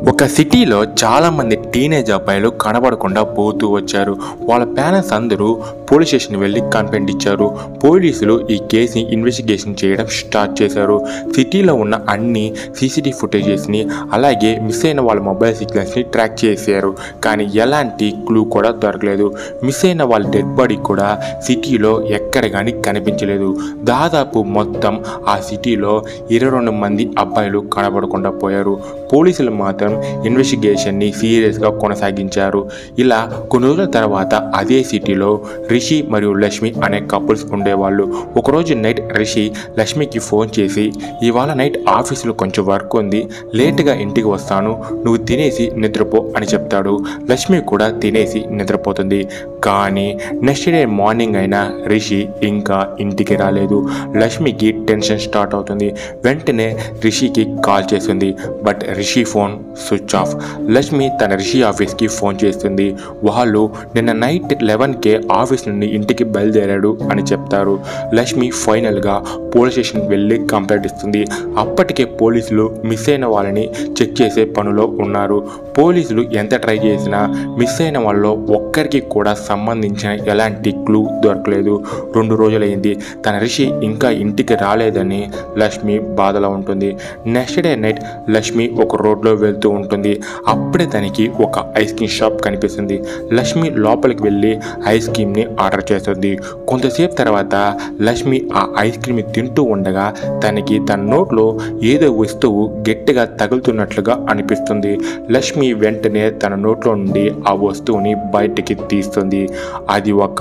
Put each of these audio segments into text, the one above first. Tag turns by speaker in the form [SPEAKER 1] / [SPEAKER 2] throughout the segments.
[SPEAKER 1] ఒక సిటీలో చాలా మంది టీనేజ్ అబ్బాయిలు కనబడకుండా పోతూ వచ్చారు వాళ్ళ పేరెంట్స్ అందరూ పోలీస్ స్టేషన్ వెళ్ళి కంప్లైంట్ ఇచ్చారు పోలీసులు ఈ కేసుని ఇన్వెస్టిగేషన్ చేయడం స్టార్ట్ చేశారు సిటీలో ఉన్న అన్ని సీసీటీవీ ఫుటేజెస్ని అలాగే మిస్ అయిన వాళ్ళ మొబైల్ సిగ్నల్స్ని ట్రాక్ చేశారు కానీ ఎలాంటి క్లూ కూడా దొరకలేదు మిస్ అయిన వాళ్ళ డెడ్ బాడీ కూడా సిటీలో ఎక్కడ కానీ కనిపించలేదు దాదాపు మొత్తం ఆ సిటీలో ఇరవై రెండు మంది అబ్బాయిలు కనబడకుండా పోయారు పోలీసులు మాత్రం ఇన్వెస్టిగేషన్ని సీరియస్గా కొనసాగించారు ఇలా కొన్ని రోజుల తర్వాత అదే సిటీలో రిషి మరియు లక్ష్మి అనే కపుల్స్ ఉండేవాళ్ళు ఒకరోజు నైట్ రిషి లక్ష్మికి ఫోన్ చేసి ఇవాళ నైట్ ఆఫీసులో కొంచెం వర్క్ ఉంది లేటుగా ఇంటికి వస్తాను నువ్వు తినేసి నిద్రపో అని చెప్తాడు లక్ష్మి కూడా తినేసి నిద్రపోతుంది కానీ నెక్స్ట్ డే మార్నింగ్ అయినా రిషి ఇంకా ఇంటికి రాలేదు లక్ష్మికి టెన్షన్ స్టార్ట్ అవుతుంది వెంటనే రిషికి కాల్ చేస్తుంది but Rishi phone switch off Lakshmi తన రిషి ఆఫీస్కి ఫోన్ చేస్తుంది వాళ్ళు నిన్న నైట్ లెవెన్కే ఆఫీస్ నుండి ఇంటికి బయలుదేరాడు అని చెప్తారు లక్ష్మి ఫైనల్గా పోలీస్ స్టేషన్కి వెళ్ళి కంప్లైంట్ ఇస్తుంది అప్పటికే పోలీసులు మిస్ అయిన వాళ్ళని చెక్ చేసే పనిలో ఉన్నారు పోలీసులు ఎంత ట్రై చేసినా మిస్ అయిన వాళ్ళలో ఒక్కరికి కూడా సంబంధించిన ఎలాంటి క్లూ దొరకలేదు రెండు రోజులైంది తన రిషి ఇంకా ఇంటికి రాలేదని లక్ష్మి బాధలో ఉంటుంది నెక్స్ట్ డే నైట్ లక్ష్మి ఒక రోడ్లో వెళ్తూ ఉంటుంది అప్పుడే తనకి ఒక ఐస్ క్రీమ్ షాప్ కనిపిస్తుంది లక్ష్మి లోపలికి వెళ్ళి ఐస్ క్రీమ్ని ఆర్డర్ చేస్తుంది కొంతసేపు తర్వాత లక్ష్మి ఆ ఐస్ క్రీమ్ తింటూ ఉండగా తనకి తన నోట్లో ఏదో వస్తువు గట్టిగా తగులుతున్నట్లుగా అనిపిస్తుంది లక్ష్మి వెంటనే తన నోట్లో నుండి ఆ వస్తువుని బయటికి తీస్తుంది అది ఒక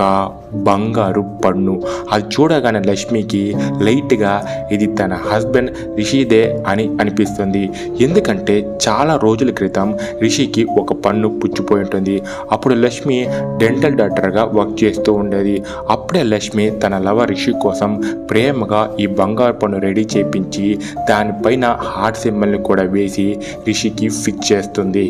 [SPEAKER 1] బంగారు పన్ను అది చూడగానే లక్ష్మికి లైట్గా ఇది తన హస్బెండ్ రిషిదే అని అనిపిస్తుంది ఎందుకంటే చాలా రోజుల క్రితం రిషికి ఒక పన్ను పుచ్చిపోయి ఉంటుంది అప్పుడు లక్ష్మి డెంటల్ డాక్టర్గా వర్క్ చేస్తూ ఉండేది అప్పుడే లక్ష్మి తన లవర్ రిషి కోసం ప్రేమగా ఈ బంగారు పన్ను రెడీ చేపించి దానిపైన హార్ట్ సింబల్ని కూడా వేసి రిషికి ఫిక్స్ చేస్తుంది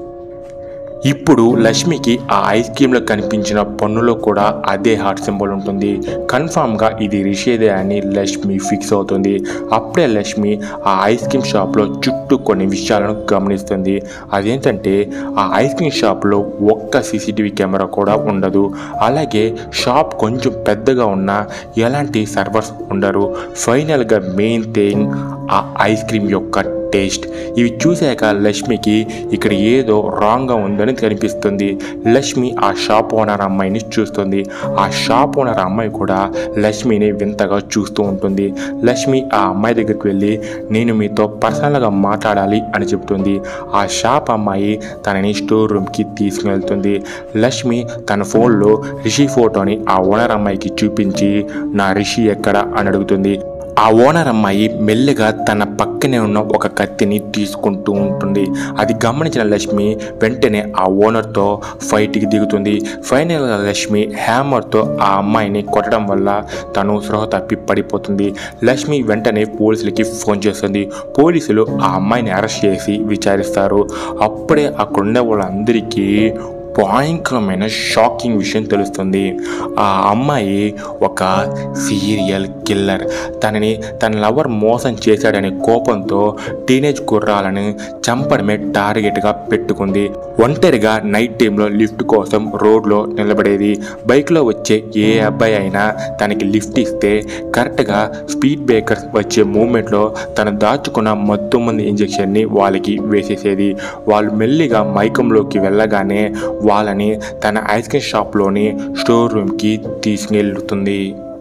[SPEAKER 1] ఇప్పుడు లక్ష్మికి ఆ ఐస్ క్రీమ్లో కనిపించిన పన్నులో కూడా అదే హార్ట్ సింబల్ ఉంటుంది కన్ఫామ్గా ఇది రిషేదే అని లక్ష్మి ఫిక్స్ అవుతుంది అప్పుడే లక్ష్మి ఆ ఐస్ క్రీమ్ షాప్లో చుట్టూ కొన్ని విషయాలను గమనిస్తుంది అదేంటంటే ఆ ఐస్ క్రీమ్ షాప్లో ఒక్క సీసీటీవీ కెమెరా కూడా ఉండదు అలాగే షాప్ కొంచెం పెద్దగా ఉన్నా ఎలాంటి సర్వర్స్ ఉండరు ఫైనల్గా మెయిన్ థింగ్ ఆ ఐస్ క్రీమ్ యొక్క టేస్ట్ ఇవి చూశాక లక్ష్మికి ఇక్కడ ఏదో రాంగ్గా ఉందని కనిపిస్తుంది లక్ష్మి ఆ షాప్ ఓనర్ అమ్మాయిని చూస్తుంది ఆ షాప్ ఓనర్ అమ్మాయి కూడా లక్ష్మిని వింతగా చూస్తూ ఉంటుంది లక్ష్మి ఆ అమ్మాయి దగ్గరికి వెళ్ళి నేను మీతో పర్సనల్గా మాట్లాడాలి అని చెప్తుంది ఆ షాప్ అమ్మాయి తనని స్టోర్ రూమ్కి తీసుకువెళ్తుంది లక్ష్మి తన ఫోన్లో రిషి ఫోటోని ఆ ఓనర్ అమ్మాయికి చూపించి నా రిషి ఎక్కడ అని అడుగుతుంది ఆ ఓనర్ అమ్మాయి మెల్లగా తన పక్కనే ఉన్న ఒక కత్తిని తీసుకుంటూ ఉంటుంది అది గమనించిన లక్ష్మి వెంటనే ఆ ఓనర్తో ఫైట్కి దిగుతుంది ఫైనల్గా లక్ష్మి హ్యామర్తో ఆ అమ్మాయిని కొట్టడం వల్ల తను సృహ తప్పి పడిపోతుంది లక్ష్మి వెంటనే పోలీసులకి ఫోన్ చేస్తుంది పోలీసులు ఆ అమ్మాయిని అరెస్ట్ చేసి విచారిస్తారు అప్పుడే అక్కడ ఉండే వాళ్ళందరికీ భయంకరమైన షాకింగ్ విషయం తెలుస్తుంది ఆ అమ్మాయి ఒక సీరియల్ కిల్లర్ తనని తన లవర్ మోసం చేశాడనే కోపంతో టీనేజ్ కుర్రాలను చంపడమే టార్గెట్గా పెట్టుకుంది ఒంటరిగా నైట్ టైంలో లిఫ్ట్ కోసం రోడ్లో నిలబడేది బైక్లో వచ్చే ఏ అబ్బాయి అయినా తనకి లిఫ్ట్ ఇస్తే కరెక్ట్గా స్పీడ్ బ్రేకర్స్ వచ్చే మూమెంట్లో తను దాచుకున్న మత్తు మంది ఇంజెక్షన్ని వాళ్ళకి వేసేసేది వాళ్ళు మెల్లిగా మైకంలోకి వెళ్ళగానే వాళ్ళని తన ఐస్ క్రీమ్ షాప్లోని స్టోర్ రూమ్కి తీసుకెళ్తుంది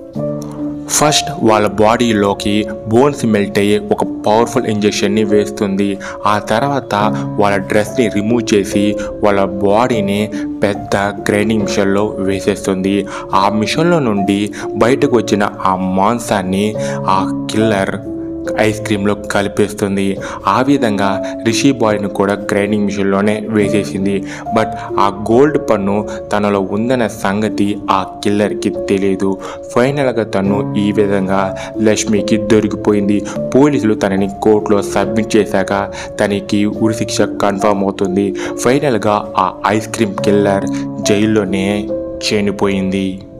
[SPEAKER 1] ఫస్ట్ వాళ్ళ బాడీలోకి బోన్స్ మెల్ట్ అయ్యే ఒక పవర్ఫుల్ ఇంజెక్షన్ని వేస్తుంది ఆ తర్వాత వాళ్ళ డ్రెస్ని రిమూవ్ చేసి వాళ్ళ బాడీని పెద్ద గ్రైండింగ్ మిషన్లో వేసేస్తుంది ఆ మిషన్లో నుండి బయటకు వచ్చిన ఆ మాంసాన్ని ఆ కిల్లర్ ఐస్ క్రీమ్లో కలిపేస్తుంది ఆ విధంగా రిషి బాడీని కూడా గ్రైండింగ్ మిషన్లోనే వేసేసింది బట్ ఆ గోల్డ్ పన్ను తనలో ఉందన్న సంగతి ఆ కిల్లర్కి తెలియదు ఫైనల్గా తను ఈ విధంగా లక్ష్మికి దొరికిపోయింది పోలీసులు తనని కోర్టులో సబ్మిట్ చేశాక తనకి ఉరిశిక్ష కన్ఫర్మ్ అవుతుంది ఫైనల్గా ఆ ఐస్ క్రీమ్ కిల్లర్ జైల్లోనే చనిపోయింది